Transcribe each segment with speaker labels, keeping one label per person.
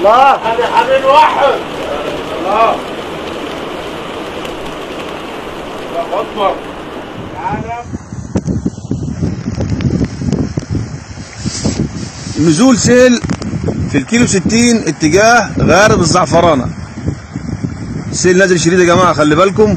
Speaker 1: الله
Speaker 2: هذا حبيب واحد الله الله اكبر تعالى
Speaker 1: نزول سيل في الكيلو 60 اتجاه غارب الزعفرانة السيل نازل شديد يا جماعة خلي بالكم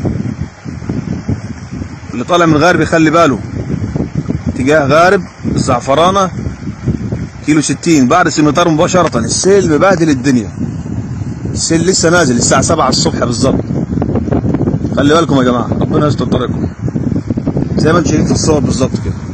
Speaker 1: اللي طالع من غارب يخلي باله اتجاه غارب الزعفرانة كيلو 60 بعد السمطار مباشرة السيل مبهدل الدنيا السيل لسه نازل الساعة 7 الصبح بالظبط خلي بالكم يا جماعة ربنا يستر طريقكم زي ما انتم شايفين في الصور بالظبط كده